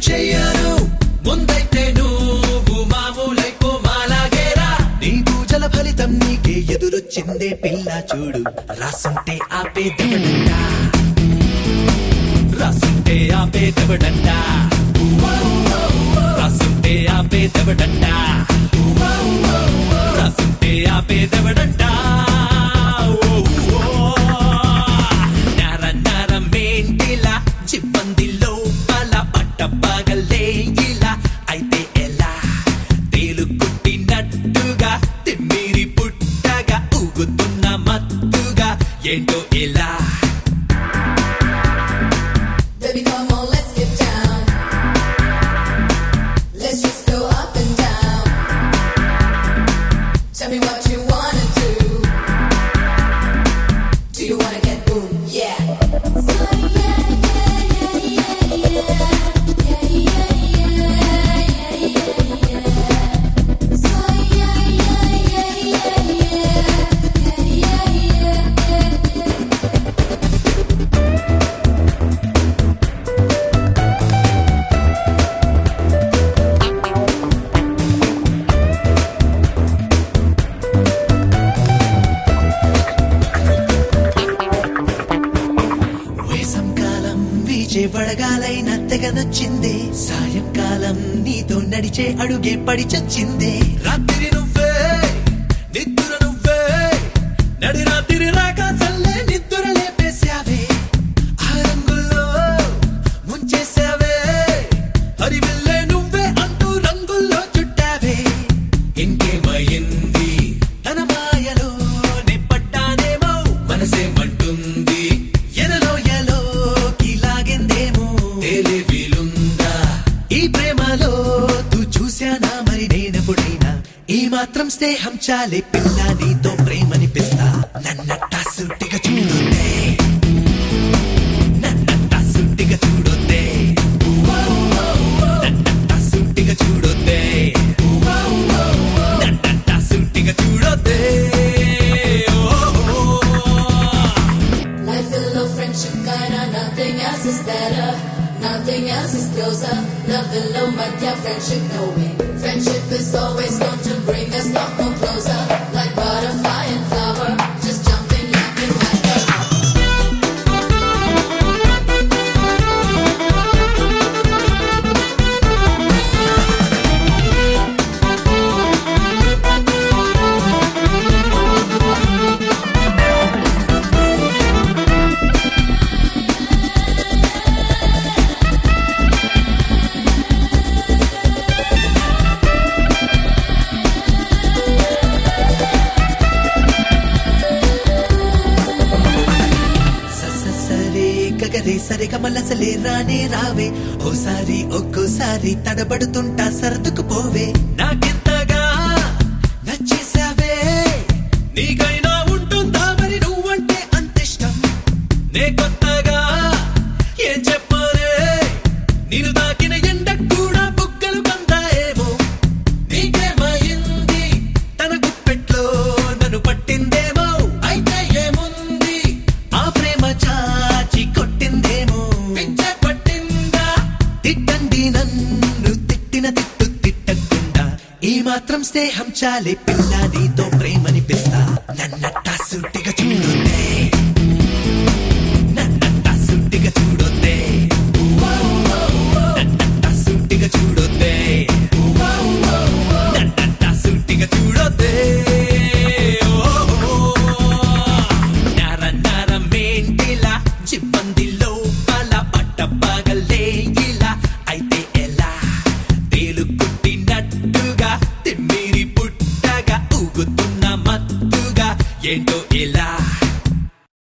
చెయ్యను ముందైతే నువ్వు మామూలైపో మాలాగేరా నీ పూజల ఫలితం నీకే ఎదురొచ్చిందే పిల్ల చూడు రాసుంటే ఆపేదవడంట రాసుంటే ఆపేదవడంట రాసుంటే ఆపేదవడంట రాసుంటే ఆపేదవడంట ఓ, ఓ. నర నరమేంటిలా చిబ్బంది లోపల పట్టపగలే ఇలా అయితే ఎలా తేలుకుట్టినట్టుగా తిమ్మిరి పుట్టగా ఊగుతున్న మత్తుగా ఏంటో ఎలా Baby, come on, let's get down. Let's just go up and down. Tell me what you wanna do. Do you wanna get boom? Yeah. వేసంకాలం వీచే వడగాలైన తెగ నచ్చిందే సాయంకాలం నీతో నడిచే అడుగే పడి చచ్చిందే రాత్రి నువ్వే నిద్ర నువ్వే నడి రాత్రి రాక సల్లే నిద్ర లేపేశావే ఆ రంగుల్లో ముంచేశావే హరివిల్లే నువ్వే అంటూ రంగుల్లో చుట్టావే ఇంకేమయింది తన మాయలో నిప్పట్టానేమో మనసేమంటుంది ఎనలో ఎలోకి లాగిందేమో తెలివిలుందా ఈ ప్రేమలో తూ చూశానా మరి నేనెప్పుడైనా ఈ మాత్రం స్నేహం చాలే పిల్ల నీతో ప్రేమనిపిస్తా నన్నట్టా సుట్టిగా చూడొద్దే నన్నట్టా సుట్టిగా చూడొద్దే నన్నట్టా సుట్టిగా చూడొద్దే నన్నట్టా సుట్టిగా చూడొద్దే ఓ, ఓ, ఓ. Life full of friendship, kinda nothing else is better. Nothing else is closer. Love and love, but yeah, friendship, no way. Friendship is always going to bring us lot more closer. Like butterfly and flower, just jumping, yapping like a స- సరే గగరే సరే కమలసలే రానే రావే ఓసారి ఒక్కోసారి తడబడుతుంటా సర్దుకు పోవే నాకెంతగా నచ్చేసావే నీకైనా ఉంటుందా మరి నువ్వంటే అంతిష్టం నే కొత్తగా ఏం చెప్పరే నేను తాకిన ఎండ కూడా బుగ్గలు కందాయేమో నీకేమైంది తన గుప్పెట్లో నన్ను పట్టిందేమో అయితే ఏముంది ఆ ప్రేమ చాచి కొట్టిందేమో పిచ్చ పట్టిందా తిట్టండి నన్ను తిట్టిన తిట్టు తిట్టకుండా ఈ మాత్రం స్నేహం చాలే పిల్ల నీతో ప్రేమనిపిస్తా నన్నట్టా సుట్టిగా చూడొద్దే నన్నట్టా సుట్టిగా చూడొద్దే నన్నట్టా సుట్టిగా చూడొద్దే నన్నట్టా సుట్టిగా చూడొద్దే ఓ, ఓ. నర నరమేంటిలా చిబ్బంది లోపల పట్టపగలే ఇలా అయితే ఎలా తేలుకుట్టినట్టుగా తిమ్మిరి పుట్టగా ఊగుతున్న మత్తుగా ఏంటో ఇలా